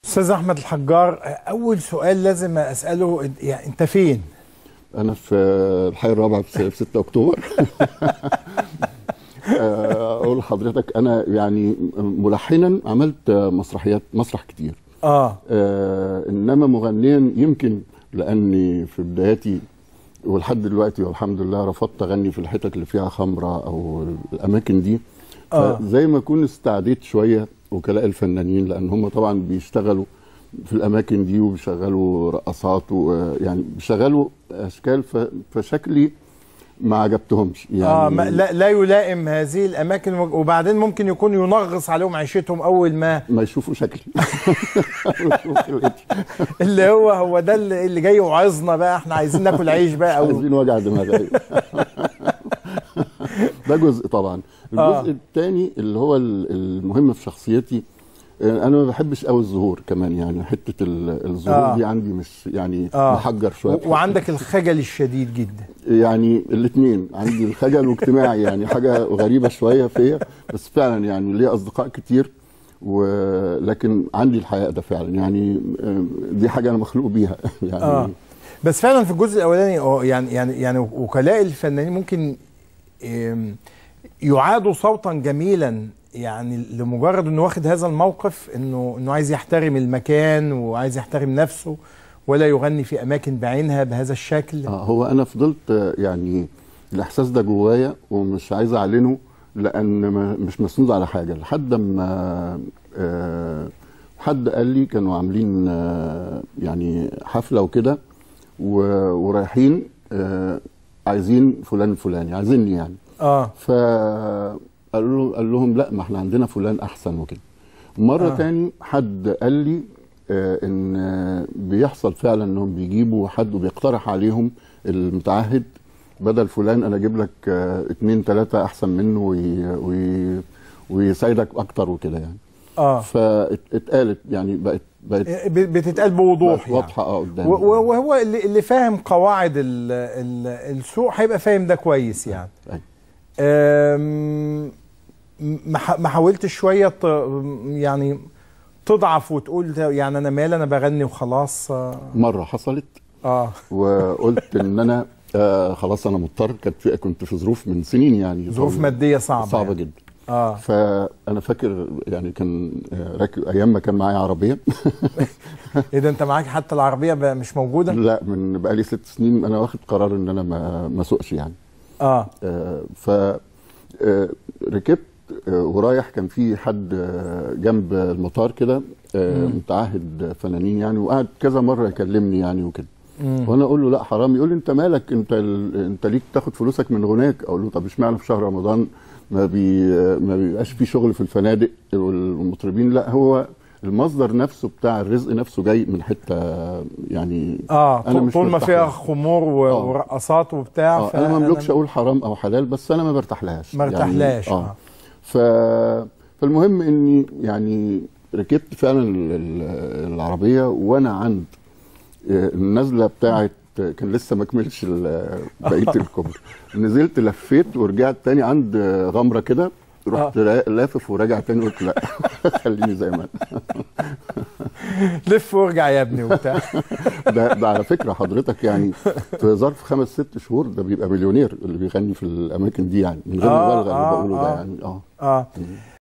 استاذ احمد الحجار اول سؤال لازم اساله يعني انت فين انا في الحي الرابع في 6 اكتوبر اقول لحضرتك انا يعني ملحنا عملت مسرحيات مسرح كتير اه آه انما مغنيا يمكن لاني في بداياتي ولحد دلوقتي والحمد لله رفضت اغني في الحتت اللي فيها خمره او الاماكن دي آه. زي ما اكون استعديت شويه وكلاء الفنانين لان هم طبعا بيشتغلوا في الاماكن دي وبيشغلوا رقصات ويعني بيشغلوا اشكال ف- فشكلي ما عجبتهمش يعني اه ما لا, لا يلائم هذه الاماكن وبعدين ممكن يكون ينغص عليهم عيشتهم اول ما ما يشوفوا شكلي يشوفوا خلقتي. اللي هو هو ده اللي اللي جاي وعظنا بقى احنا عايزين ناكل عيش بقى او عايزين وجع دماغ أيوة. ده جزء طبعا آه. الجزء الثاني اللي هو ال- المهم في شخصيتي آه، انا ما بحبش قوي الظهور كمان يعني حته ال- الظهور آه. دي عندي مش يعني آه. محجر شويه و- وعندك الخجل الشديد جدا يعني الاثنين عندي الخجل واجتماعي يعني حاجه غريبه شويه فيا بس فعلا يعني ليا اصدقاء كتير ولكن عندي الحياء ده فعلا يعني آه، دي حاجه انا مخلوق بيها يعني اه بس فعلا في الجزء الاولاني اه يعني يعني يعني وكلاء الفنانين ممكن آم، يعادوا صوتا جميلا يعني لمجرد انه واخد هذا الموقف انه انه عايز يحترم المكان وعايز يحترم نفسه ولا يغني في اماكن بعينها بهذا الشكل آه هو انا فضلت آه، يعني الاحساس ده جوايا ومش عايز اعلنه لان ما مش مسنود على حاجه لحد ما آه حد قال لي كانوا عاملين آه يعني حفله وكده و- ورايحين آه عايزين فلان الفلاني عايزيني يعني اه فقال له قال لهم لا ما احنا عندنا فلان احسن وكده مره آه. آه. تاني حد قال لي آه ان آه، بيحصل فعلا انهم بيجيبوا حد وبيقترح عليهم المتعهد بدل فلان انا اجيب لك آه اتنين تلاته احسن منه وي وي ويساعدك اكتر وكده يعني اه فاتقالت يعني بقت بقت ب- بتتقال بوضوح بقت يعني. واضحه اه قدامي و- و- وهو اللي, اللي فاهم قواعد ال ال السوق هيبقى فاهم ده كويس يعني أيوة. أم، ما ح- ما حاولتش شويه ت- يعني تضعف وتقول ده يعني انا مال انا بغني وخلاص اه, مره حصلت آه. وقلت ان انا آه خلاص انا مضطر كنت في كنت في ظروف من سنين يعني ظروف طويلة. ماديه صعبه صعبه يعني. جدا اه فانا فاكر يعني كان آه، راكب ايام ما كان معايا عربيه ايه ده انت معاك حتى العربيه بقى مش موجوده لا من بقالي ست سنين انا واخد قرار ان انا ما ما اسوقش يعني اه آه، ف آه، ركبت آه، ورايح كان في حد آه، جنب المطار كده آه، متعهد فنانين يعني وقعد كذا مره يكلمني يعني وكده مم. وانا اقول له لا حرام يقول لي انت مالك انت ال... انت ليك تاخد فلوسك من هناك اقول له طب اشمعنى في شهر رمضان ما بي ما بيبقاش في شغل في الفنادق والمطربين لا هو المصدر نفسه بتاع الرزق نفسه جاي من حته يعني اه أنا طول- مش طول ما مرتاح فيها لها. خمور و- آه. ورقصات وبتاع اه انا ما املكش اقول حرام او حلال بس انا ما برتاحلهاش ما ارتاحلهاش يعني اه اه ف فالمهم اني يعني ركبت فعلا ال- ال- العربيه وانا عند آه، النزله بتاعت كان لسه ما كملش ال- بقيه الكوبري نزلت لفيت ورجعت تاني عند آه، غمره كده رحت را- لافف وراجع تاني قلت لا خليني زي ما أنا. لف وارجع يا ابني وبتاع ده, ده على فكره حضرتك يعني في ظرف خمس ست شهور ده بيبقى مليونير اللي بيغني في الاماكن دي يعني من غير آه، مبالغه اللي آه، بقوله آه. ده يعني اه اه